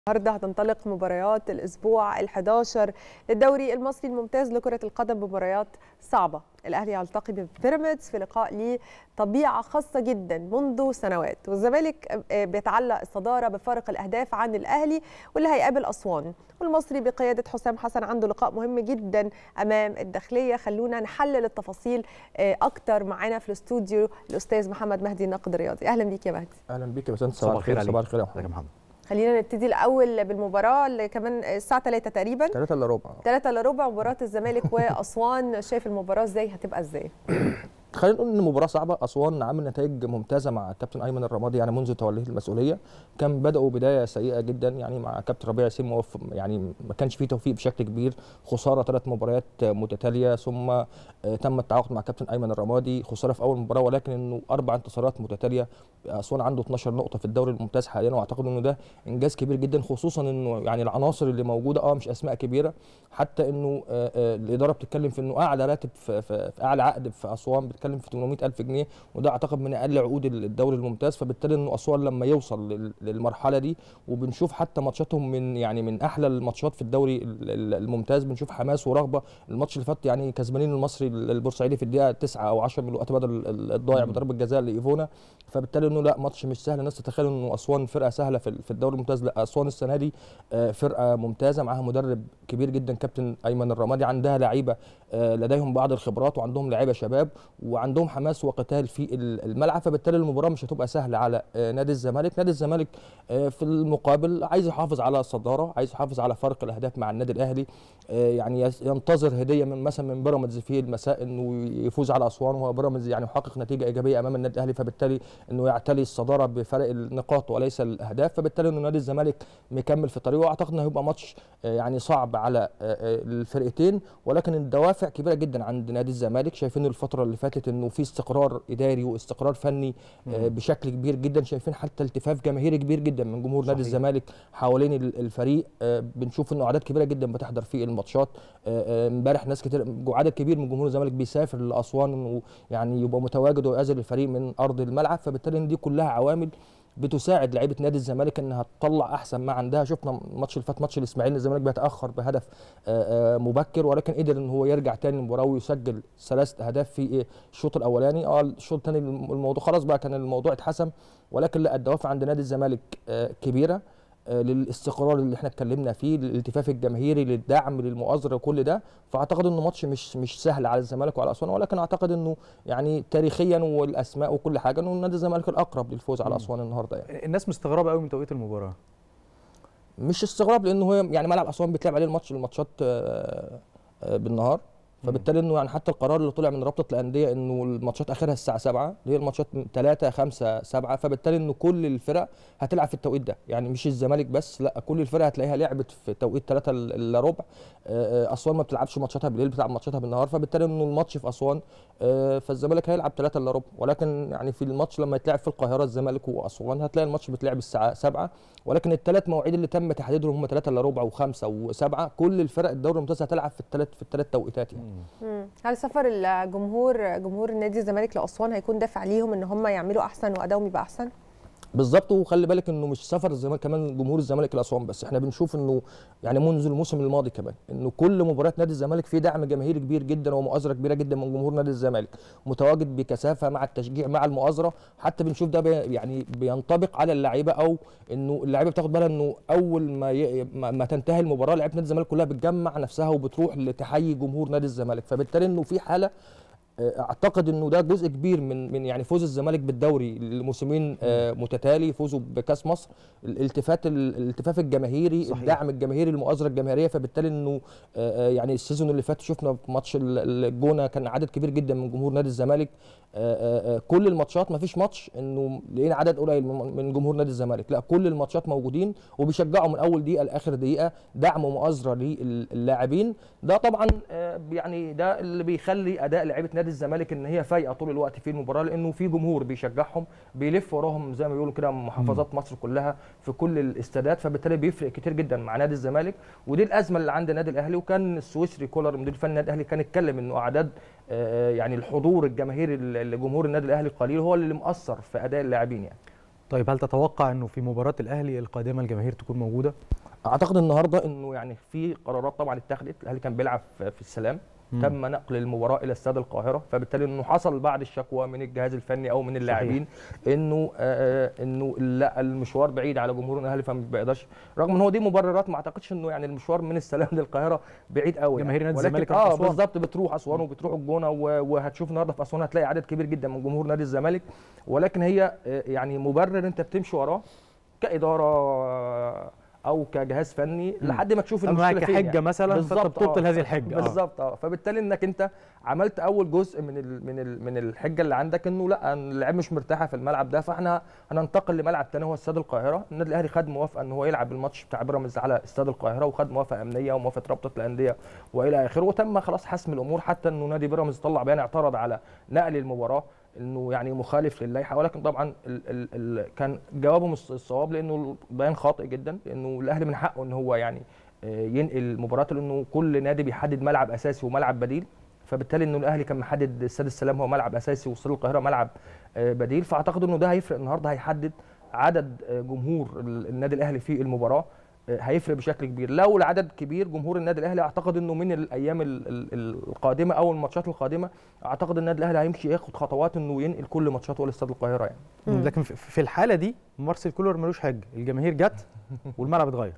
النهارده هتنطلق مباريات الاسبوع ال11 للدوري المصري الممتاز لكره القدم مباريات صعبه الاهلي يلتقي ببيراميدز في لقاء ليه طبيعه خاصه جدا منذ سنوات والزمالك بيتعلق الصداره بفارق الاهداف عن الاهلي واللي هيقابل اسوان والمصري بقياده حسام حسن عنده لقاء مهم جدا امام الداخليه خلونا نحلل التفاصيل اكتر معانا في الاستوديو الاستاذ محمد مهدي الناقد الرياضي اهلا بيك يا مهدي اهلا بيك يا باشمهندس صباح الخير صباح الخير يا محمد خلينا نبتدي الاول بالمباراه اللي كمان الساعه 3 تقريبا 3 الا ربع 3 الا ربع مباراه الزمالك واسوان شايف المباراه ازاي هتبقى ازاي خلينا نقول ان مباراه صعبه اسوان عامل نتائج ممتازه مع الكابتن ايمن الرمادي يعني منذ توليه المسؤوليه كان بداوا بدايه سيئه جدا يعني مع كابتن ربيع ياسين يعني ما كانش فيه توفيق بشكل كبير خساره ثلاث مباريات متتاليه ثم تم التعاقد مع كابتن ايمن الرمادي خساره في اول مباراه ولكن انه اربع انتصارات متتاليه اسوان عنده 12 نقطه في الدوري الممتاز حاليا واعتقد انه ده انجاز كبير جدا خصوصا انه يعني العناصر اللي موجوده اه مش اسماء كبيره حتى انه الاداره بتتكلم في انه اعلى راتب في, في, في اعلى عقد في اسوان بتتكلم في 800000 جنيه وده اعتقد من اقل عقود الدوري الممتاز فبالتالي انه اسوان لما يوصل للمرحله دي وبنشوف حتى ماتشاتهم من يعني من احلى الماتشات في الدوري الممتاز بنشوف حماس ورغبه الماتش اللي فات يعني كسبانين المصري البورسعيدي في الدقيقه 9 او 10 من الوقت بدل الضايع بضربه جزاء لايفونا فبالتالي انه لا ماتش مش سهل الناس تتخيل انه اسوان فرقه سهله في الدوري الممتاز لا اسوان السنه دي فرقه ممتازه معاها مدرب كبير جدا كابتن ايمن الرمادي عندها لعيبه لديهم بعض الخبرات وعندهم لعيبه شباب وعندهم حماس وقتال في الملعب فبالتالي المباراه مش هتبقى سهله على نادي الزمالك نادي الزمالك في المقابل عايز يحافظ على الصداره عايز يحافظ على فرق الاهداف مع النادي الاهلي يعني ينتظر هديه من مثلا من بيراميدز في المساء انه يفوز على اسوان وبيراميدز يعني يحقق نتيجه ايجابيه امام النادي الاهلي فبالتالي انه يعتلي الصداره بفرق النقاط وليس الاهداف فبالتالي انه نادي الزمالك مكمل في طريقه واعتقد انه هيبقى ماتش يعني صعب على الفرقتين ولكن الدوافع كبيره جدا عند نادي الزمالك شايفين الفتره اللي فاتت انه في استقرار اداري واستقرار فني بشكل كبير جدا شايفين حتى التفاف جماهيري كبير جدا من جمهور صحيح. نادي الزمالك حوالين الفريق بنشوف انه اعداد كبيره جدا بتحضر في الماتشات امبارح ناس كتير عدد كبير من جمهور الزمالك بيسافر لاسوان ويعني يبقى متواجد ويعزل الفريق من ارض الملعب فبالتالي ان دي كلها عوامل بتساعد لعيبه نادي الزمالك انها تطلع احسن ما عندها شفنا الماتش اللي فات ماتش الاسماعيلي الزمالك بيتاخر بهدف مبكر ولكن قدر ان هو يرجع تاني المباراه ويسجل ثلاث اهداف في الشوط الاولاني اه الشوط الثاني الموضوع خلاص بقى كان الموضوع اتحسم ولكن لا الدوافع عند نادي الزمالك كبيره للاستقرار اللي احنا اتكلمنا فيه للالتفاف الجماهيري للدعم للمؤازره كل ده فاعتقد انه ماتش مش مش سهل على الزمالك وعلى اسوان ولكن اعتقد انه يعني تاريخيا والاسماء وكل حاجه انه نادي الزمالك الاقرب للفوز على اسوان النهارده يعني الناس مستغربه قوي من توقيت المباراه مش استغراب لانه هو يعني ملعب اسوان بيتلعب عليه الماتش الماتشات بالنهار فبالتالي انه يعني حتى القرار اللي طلع من رابطه الانديه انه الماتشات اخرها الساعه 7 اللي هي الماتشات 3 5 7 فبالتالي انه كل الفرق هتلعب في التوقيت ده يعني مش الزمالك بس لا كل الفرق هتلاقيها لعبت في توقيت 3 الا ربع اسوان ما بتلعبش ماتشاتها بالليل بتلعب ماتشاتها بالنهار فبالتالي انه الماتش في اسوان فالزمالك هيلعب 3 الا ربع ولكن يعني في الماتش لما يتلعب في القاهره الزمالك واسوان هتلاقي الماتش بيتلعب الساعه 7 ولكن الثلاث مواعيد اللي تم تحديدهم هم 3 الا ربع و5 و7 كل الفرق الدوري الممتاز هتلعب في الثلاث في الثلاث توقيتات يعني مم. هل سفر الجمهور جمهور نادي الزمالك لاسوان هيكون دافع ليهم ان هم يعملوا احسن وادائهم يبقى احسن؟ بالظبط وخلي بالك انه مش سفر الزمالك كمان جمهور الزمالك لاسوان بس احنا بنشوف انه يعني منذ الموسم الماضي كمان انه كل مباريات نادي الزمالك في دعم جماهيري كبير جدا ومؤازره كبيره جدا من جمهور نادي الزمالك متواجد بكثافه مع التشجيع مع المؤازره حتى بنشوف ده بي يعني بينطبق على اللعيبه او انه اللعيبه بتاخد بالها انه اول ما ي... ما تنتهي المباراه لعيبه نادي الزمالك كلها بتجمع نفسها وبتروح لتحيي جمهور نادي الزمالك فبالتالي انه في حاله اعتقد انه ده جزء كبير من من يعني فوز الزمالك بالدوري لموسمين متتالي فوزه بكاس مصر الالتفات الالتفاف الجماهيري صحيح. الدعم الجماهيري المؤازره الجماهيريه فبالتالي انه يعني السيزون اللي فات شفنا في ماتش الجونه كان عدد كبير جدا من جمهور نادي الزمالك كل الماتشات ما فيش ماتش انه لقينا عدد قليل من جمهور نادي الزمالك لا كل الماتشات موجودين وبيشجعوا من اول دقيقه لاخر دقيقه دعم ومؤازره للاعبين ده طبعا يعني ده اللي بيخلي اداء لعيبه نادي الزمالك ان هي فايقه طول الوقت في المباراه لانه في جمهور بيشجعهم بيلف وراهم زي ما بيقولوا كده محافظات مصر كلها في كل الاستادات فبالتالي بيفرق كتير جدا مع نادي الزمالك ودي الازمه اللي عند النادي الاهلي وكان السويسري كولر مدير فني النادي الاهلي كان اتكلم انه اعداد يعني الحضور الجماهيري لجمهور النادي الاهلي قليل هو اللي مأثر في اداء اللاعبين يعني طيب هل تتوقع انه في مباراه الاهلي القادمه الجماهير تكون موجوده اعتقد النهارده انه يعني في قرارات طبعا اتخذت الاهلي كان بيلعب في في السلام مم. تم نقل المباراه الى استاد القاهره فبالتالي انه حصل بعض الشكوى من الجهاز الفني او من اللاعبين انه آه انه لا المشوار بعيد على جمهور الاهلي فما بيقدرش رغم ان هو دي مبررات ما اعتقدش انه يعني المشوار من السلام للقاهره بعيد قوي جماهير نادي ولكن الزمالك راح اه أسوان. بالظبط بتروح اسوان وبتروح الجونه و- وهتشوف النهارده في اسوان هتلاقي عدد كبير جدا من جمهور نادي الزمالك ولكن هي آه، يعني مبرر انت بتمشي وراه كاداره آه، او كجهاز فني مم. لحد ما تشوف اما المشكله فين كحجه يعني. مثلا فانت بالظبط، بتبطل آه. هذه الحجه آه. بالظبط اه فبالتالي انك انت عملت اول جزء من ال من ال من الحجه اللي عندك انه لا اللعيبه مش مرتاحه في الملعب ده فاحنا هننتقل لملعب تاني هو استاد القاهره النادي الاهلي خد موافقه ان هو يلعب الماتش بتاع بيراميدز على استاد القاهره وخد موافقه امنيه وموافقه رابطه الانديه والى اخره وتم خلاص حسم الامور حتى انه نادي بيراميدز طلع بيان اعترض على نقل المباراه انه يعني مخالف للائحه ولكن طبعا ال ال ال كان جوابهم الص- الصواب لانه البيان خاطئ جدا لانه الاهلي من حقه ان هو يعني آه، ينقل مباراته لانه كل نادي بيحدد ملعب اساسي وملعب بديل فبالتالي انه الاهلي كان محدد استاد السلام هو ملعب اساسي واستاد القاهره ملعب آه، بديل فاعتقد انه ده هيفرق النهارده هيحدد عدد آه، جمهور ال- النادي الاهلي في المباراه آه، هيفرق بشكل كبير لو العدد كبير جمهور النادي الاهلي اعتقد انه من الايام ال- ال- القادمه او الماتشات القادمه اعتقد النادي الاهلي هيمشي ياخد خطوات انه ينقل كل ماتشاته لاستاد القاهره يعني مم. لكن في- في الحاله دي مارسيل كولر ملوش حجه الجماهير جت والملعب اتغير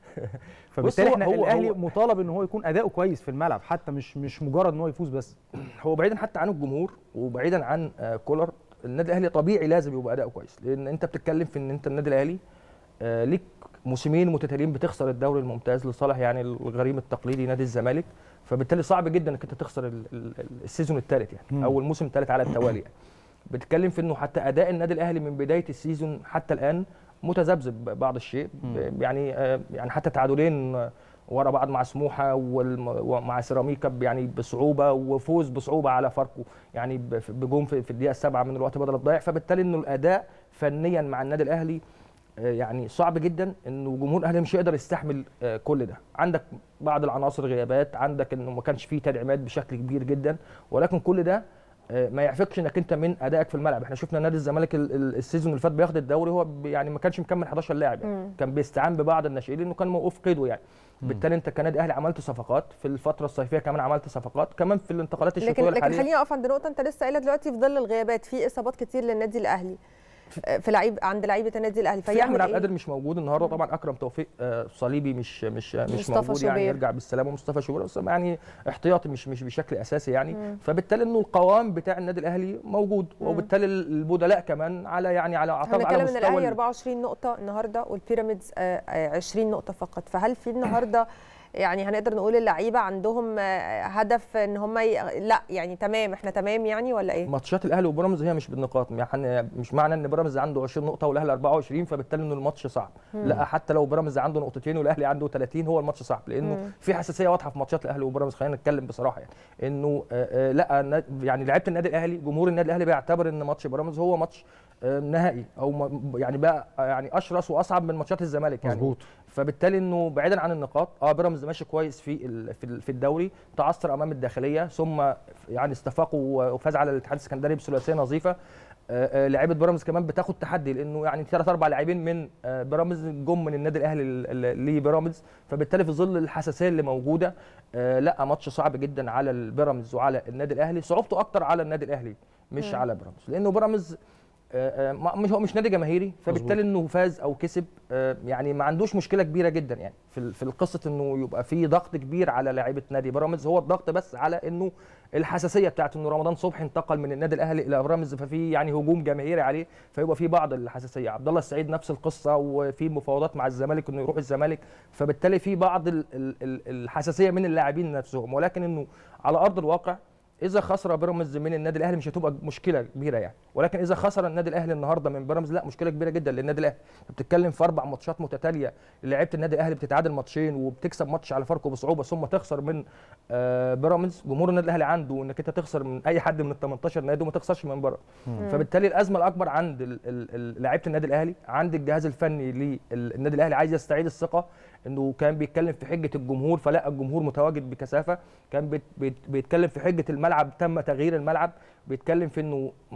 فبالتالي هو- احنا هو- الاهلي هو- مطالب ان هو يكون اداؤه كويس في الملعب حتى مش مش مجرد ان هو يفوز بس هو بعيدا حتى عن الجمهور وبعيدا عن آه، كولر النادي الاهلي طبيعي لازم يبقى اداؤه كويس لان انت بتتكلم في ان انت النادي الاهلي آه، ليك موسمين متتاليين بتخسر الدوري الممتاز لصالح يعني الغريم التقليدي نادي الزمالك فبالتالي صعب جدا انك انت تخسر ال- ال- ال- السيزون الثالث يعني مم. او الموسم الثالث على التوالي يعني بتتكلم في انه حتى اداء النادي الاهلي من بدايه السيزون حتى الان متذبذب بعض الشيء مم. يعني آه، يعني حتى تعادلين آه، ورا بعض مع سموحه والم- ومع سيراميكا ب- يعني بصعوبه وفوز بصعوبه على فاركو يعني ب- في- بجون في في الدقيقه السابعه من الوقت بدل الضايع فبالتالي انه الاداء فنيا مع النادي الاهلي آه، يعني صعب جدا انه جمهور الاهلي مش هيقدر يستحمل آه، كل ده عندك بعض العناصر غيابات عندك انه ما كانش فيه تدعيمات بشكل كبير جدا ولكن كل ده آه، ما يعفقش انك انت من ادائك في الملعب احنا شفنا نادي الزمالك ال- ال- السيزون اللي فات بياخد الدوري هو ب- يعني ما كانش مكمل 11 لاعب يعني. مم. كان بيستعان ببعض الناشئين لانه كان موقوف قيده يعني بالتالي انت كنادي اهلي عملت صفقات في الفتره الصيفيه كمان عملت صفقات كمان في الانتقالات لكن الشتويه لكن الحاليه خليني اقف عند نقطه انت لسه قايلها دلوقتي في ظل الغيابات في اصابات كتير للنادي الاهلي آه، في لعيب عند لعيبه النادي الاهلي في احمد فيعمل عبد ايه القادر مش موجود النهارده طبعا اكرم توفيق آه، صليبي مش مش مش مصطفى موجود يعني شوبير. يرجع بالسلامه مصطفى شوبير بس يعني احتياطي مش مش بشكل اساسي يعني مم. فبالتالي انه القوام بتاع النادي الاهلي موجود مم. وبالتالي البدلاء كمان على يعني على اعتقد على هنتكلم ان مستوى الاهلي ال- 24 نقطه النهارده والبيراميدز آه، آه، 20 نقطه فقط فهل في النهارده يعني هنقدر نقول اللعيبه عندهم آه، هدف ان هم ي... لا يعني تمام احنا تمام يعني ولا ايه ماتشات الاهلي وبيراميدز هي مش بالنقاط يعني مش معنى ان بيراميدز عنده 20 نقطه والاهلي 24 فبالتالي انه الماتش صعب لا حتى لو بيراميدز عنده نقطتين والاهلي عنده 30 هو الماتش صعب لانه مم. في حساسيه واضحه في ماتشات الاهلي وبيراميدز خلينا نتكلم بصراحه يعني انه آه، آه، لا النا- يعني لعيبه النادي الاهلي جمهور النادي الاهلي بيعتبر ان ماتش بيراميدز هو ماتش آه، نهائي او م- يعني بقى آه، يعني اشرس واصعب من ماتشات الزمالك يعني مظبوط فبالتالي انه بعيدا عن النقاط اه بيراميدز ماشي كويس في ال- في ال- في الدوري تعثر امام الداخليه ثم يعني استفاق و- وفاز على الاتحاد السكندري بثلاثيه نظيفه آه، آه، لعيبه بيراميدز كمان بتاخد تحدي لانه يعني ثلاث اربع لاعبين من آه، بيراميدز جم من النادي الاهلي ل- ل- لبيراميدز فبالتالي في ظل الحساسيه اللي موجوده آه، لا ماتش صعب جدا على البيراميدز وعلى النادي الاهلي صعوبته اكتر على النادي الاهلي مش مم. على بيراميدز لانه بيراميدز آه، آه، ما- مش هو مش نادي جماهيري فبالتالي انه فاز او كسب آه، يعني ما عندوش مشكله كبيره جدا يعني في ال- في القصه انه يبقى في ضغط كبير على لاعيبه نادي بيراميدز هو الضغط بس على انه الحساسيه بتاعت انه رمضان صبحي انتقل من النادي الاهلي الى بيراميدز ففي يعني هجوم جماهيري عليه فيبقى في بعض الحساسيه عبد الله السعيد نفس القصه وفي مفاوضات مع الزمالك انه يروح الزمالك فبالتالي في بعض ال- ال- ال- الحساسيه من اللاعبين نفسهم ولكن انه على ارض الواقع اذا خسر بيراميدز من النادي الاهلي مش هتبقى مشكله كبيره يعني ولكن اذا خسر النادي الاهلي النهارده من بيراميدز لا مشكله كبيره جدا للنادي الاهلي أنت بتتكلم في اربع ماتشات متتاليه لعيبه النادي الاهلي بتتعادل ماتشين وبتكسب ماتش على فاركو بصعوبه ثم تخسر من آه، بيراميدز جمهور النادي الاهلي عنده انك انت تخسر من اي حد من ال 18 نادي وما تخسرش من بره فبالتالي الازمه الاكبر عند ال- ال- ال- لعيبه النادي الاهلي عند الجهاز الفني للنادي الاهلي عايز يستعيد الثقه انه كان بيتكلم في حجه الجمهور فلا الجمهور متواجد بكثافه كان بيت بيت بيتكلم في حجه الملعب تم تغيير الملعب بيتكلم في انه ماتش حماسي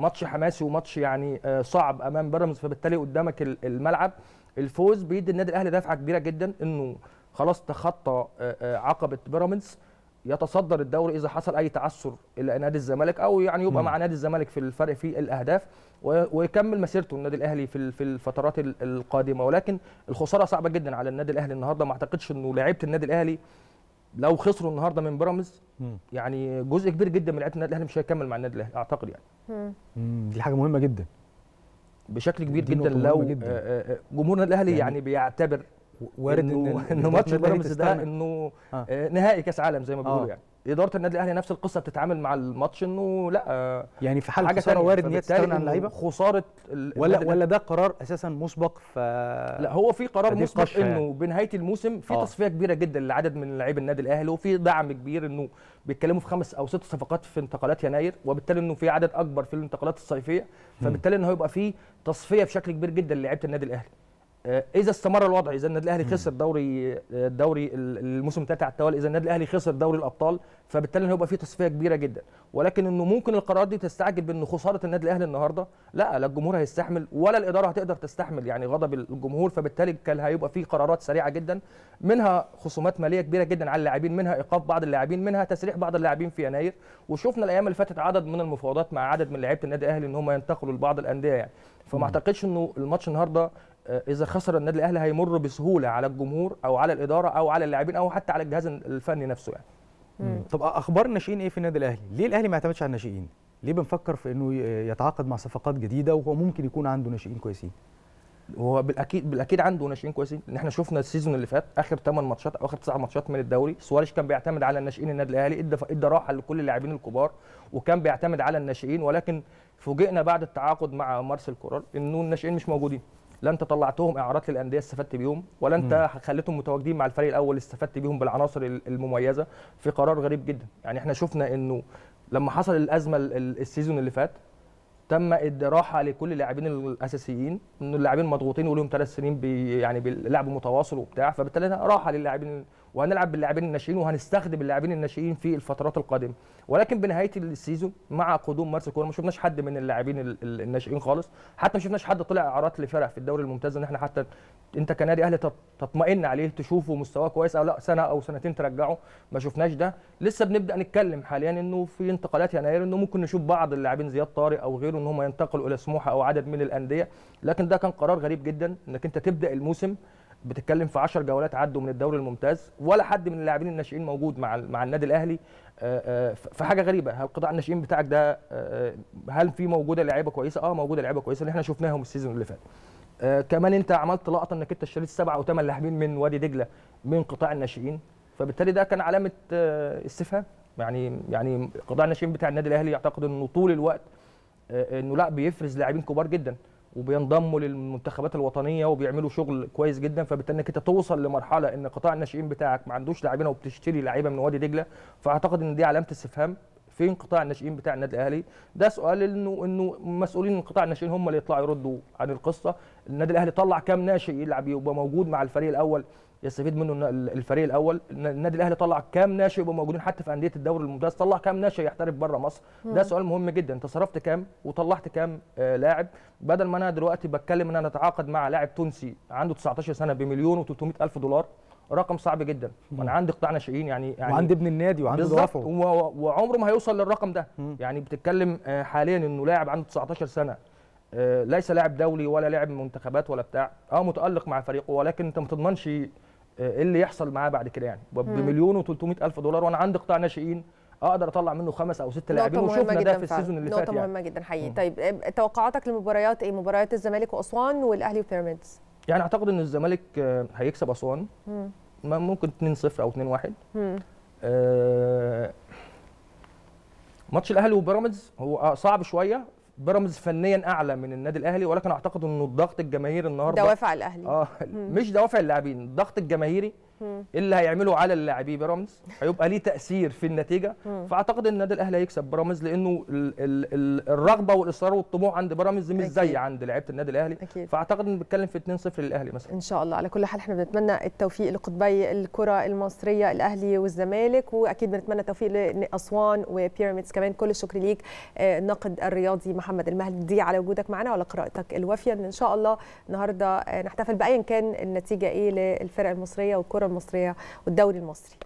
حماسي وماتش يعني آه، صعب امام بيراميدز فبالتالي قدامك ال- الملعب الفوز بيدي النادي الاهلي دفعه كبيره جدا انه خلاص تخطى آه، آه، عقبه بيراميدز يتصدر الدوري اذا حصل اي تعثر الى نادي الزمالك او يعني يبقى مم. مع نادي الزمالك في الفرق في الاهداف و- ويكمل مسيرته النادي الاهلي في ال- في الفترات ال- القادمه ولكن الخساره صعبه جدا على النادي الاهلي النهارده ما اعتقدش انه لعيبه النادي الاهلي لو خسروا النهارده من بيراميدز مم. يعني جزء كبير جدا من لعيبه النادي الاهلي مش هيكمل مع النادي الاهلي اعتقد يعني مم. مم. دي حاجه مهمه جدا بشكل كبير دي جدا نقطة لو مهمة جدا. آه، آه، آه، جمهور النادي الاهلي يعني يعني بيعتبر وارد انه ان انه ماتش النادي الأهلي بيراميدز ده تستغنى. انه آه. آه، نهائي كاس عالم زي ما بيقولوا آه. يعني اداره النادي الاهلي نفس القصه بتتعامل مع الماتش انه لا آه، يعني في حال حاجه خساره ثانيه وارد ان هي فبالتالي تستغنى عن إنه اللعيبه خساره ال- ولا النادي ولا ده قرار اساسا مسبق ف لا هو في قرار فدي مسبق قشة انه يعني. بنهايه الموسم في آه. تصفيه كبيره جدا لعدد من لاعبي النادي الاهلي وفي دعم كبير انه بيتكلموا في خمس او ست صفقات في انتقالات يناير وبالتالي انه في عدد اكبر في الانتقالات الصيفيه فبالتالي انه هيبقى في تصفيه بشكل كبير جدا للاعيبه النادي الاهلي آه، اذا استمر الوضع اذا النادي الاهلي خسر دوري آه، الدوري ال- الموسم الثالث على التوالي اذا النادي الاهلي خسر دوري الابطال فبالتالي هيبقى في تصفيه كبيره جدا ولكن انه ممكن القرارات دي تستعجل بانه خساره النادي الاهلي النهارده لا لا الجمهور هيستحمل ولا الاداره هتقدر تستحمل يعني غضب الجمهور فبالتالي كان هيبقى في قرارات سريعه جدا منها خصومات ماليه كبيره جدا على اللاعبين منها ايقاف بعض اللاعبين منها تسريح بعض اللاعبين في يناير وشفنا الايام اللي فاتت عدد من المفاوضات مع عدد من لعيبه النادي الاهلي ان هم ينتقلوا لبعض الانديه يعني فما اعتقدش انه الماتش النهارده آه، اذا خسر النادي الاهلي هيمر بسهوله على الجمهور او على الاداره او على اللاعبين او حتى على الجهاز الفني نفسه يعني مم. طب اخبار الناشئين ايه في النادي الاهلي ليه الاهلي ما يعتمدش على الناشئين ليه بنفكر في انه ي- يتعاقد مع صفقات جديده وهو ممكن يكون عنده ناشئين كويسين هو بالاكيد بالاكيد عنده ناشئين كويسين ان احنا شفنا السيزون اللي فات اخر 8 ماتشات او اخر 9 ماتشات من الدوري سواريش كان بيعتمد على الناشئين النادي الاهلي ادى ادى راحه لكل اللاعبين الكبار وكان بيعتمد على الناشئين ولكن فوجئنا بعد التعاقد مع مارسيل كورال انه الناشئين مش موجودين لا انت طلعتهم اعارات للانديه استفدت بيهم ولا انت خليتهم متواجدين مع الفريق الاول استفدت بيهم بالعناصر ال- المميزه في قرار غريب جدا يعني احنا شفنا انه لما حصل الازمه ال- ال- السيزون اللي فات تم ادى راحه لكل اللاعبين الاساسيين انه اللاعبين مضغوطين ولهم ثلاث سنين بي يعني بيلعب متواصل وبتاع فبالتالي راحه للاعبين وهنلعب باللاعبين الناشئين وهنستخدم اللاعبين الناشئين في الفترات القادمه ولكن بنهايه السيزون مع قدوم مارسيل كولر ما شفناش حد من اللاعبين ال- ال- الناشئين خالص حتى ما شفناش حد طلع اعارات لفرق في الدوري الممتاز ان احنا حتى انت كنادي اهلي تط- تطمئن عليه تشوفه مستواه كويس او لا سنه او سنتين ترجعه ما شفناش ده لسه بنبدا نتكلم حاليا انه في انتقالات يناير انه ممكن نشوف بعض اللاعبين زياد طارق او غيره ان هم ينتقلوا الى سموحه او عدد من الانديه لكن ده كان قرار غريب جدا انك انت تبدا الموسم بتتكلم في 10 جولات عدوا من الدوري الممتاز ولا حد من اللاعبين الناشئين موجود مع ال- مع النادي الاهلي آه، آه، ف- فحاجه غريبه هل قطاع الناشئين بتاعك ده آه، هل في موجوده لعيبه كويسه اه موجوده لعيبه كويسه اللي احنا شفناهم السيزون اللي فات آه، كمان انت عملت لقطه انك انت اشتريت سبعه او ثمان لاعبين من وادي دجله من قطاع الناشئين فبالتالي ده كان علامه آه، استفهام يعني يعني قطاع الناشئين بتاع النادي الاهلي يعتقد انه طول الوقت آه، انه لا بيفرز لاعبين كبار جدا وبينضموا للمنتخبات الوطنيه وبيعملوا شغل كويس جدا فبالتالي انك انت توصل لمرحله ان قطاع الناشئين بتاعك ما عندوش لاعبين وبتشتري لعيبه من وادي دجله فاعتقد ان دي علامه استفهام فين قطاع الناشئين بتاع النادي الاهلي ده سؤال انه انه مسؤولين من قطاع الناشئين هم اللي يطلعوا يردوا عن القصه النادي الاهلي طلع كام ناشئ يلعب يبقى موجود مع الفريق الاول يستفيد منه الن- الفريق الاول النادي الاهلي طلع كام ناشئ يبقوا موجودين حتى في انديه الدوري الممتاز طلع كام ناشئ يحترف بره مصر ده سؤال مهم جدا انت صرفت كام وطلعت كام آه لاعب بدل ما انا دلوقتي بتكلم ان انا اتعاقد مع لاعب تونسي عنده 19 سنه بمليون و300 الف دولار رقم صعب جدا وانا عندي قطاع ناشئين يعني يعني وعند ابن النادي وعنده بالظبط دوافعه و- وعمره ما هيوصل للرقم ده مم. يعني بتتكلم آه، حاليا انه لاعب عنده 19 سنه آه، ليس لاعب دولي ولا لاعب منتخبات ولا بتاع اه متالق مع فريقه ولكن انت ما تضمنش آه، ايه اللي يحصل معاه بعد كده يعني بمليون و300 الف دولار وانا عندي قطاع ناشئين اقدر اطلع منه خمس او ست لاعبين نقطة مهمة وشفنا جدا ده في فعلا. السيزون اللي نقطة فات يعني مهمة جدا حقيقي طيب آه، توقعاتك للمباريات ايه؟ مباريات الزمالك واسوان والاهلي وبيراميدز يعني اعتقد ان الزمالك آه، هيكسب اسوان مم. ما- ممكن 2-0 او 2-1 مم. آه، ماتش الاهلي وبيراميدز هو آه صعب شويه بيراميدز فنيا اعلى من النادي الاهلي ولكن اعتقد انه الضغط الجماهيري النهارده دوافع الاهلي اه مش دوافع اللاعبين الضغط الجماهيري مم. اللي هيعمله على اللاعبي بيراميدز هيبقى ليه تاثير في النتيجه مم. فاعتقد ان النادي الاهلي هيكسب بيراميدز لانه ال ال ال الرغبه والاصرار والطموح عند بيراميدز مش أكيد. زي عند لعيبه النادي الاهلي اكيد فاعتقد ان بنتكلم في 2-0 للاهلي مثلا ان شاء الله على كل حال احنا بنتمنى التوفيق لقطبي الكره المصريه الاهلي والزمالك واكيد بنتمنى التوفيق لاسوان وبيراميدز كمان كل الشكر ليك آه، الناقد الرياضي محمد المهدي على وجودك معنا وعلى قراءتك الوافيه ان ان شاء الله النهارده آه، نحتفل بايا كان النتيجه ايه للفرق المصريه والكره المصريه والدوري المصري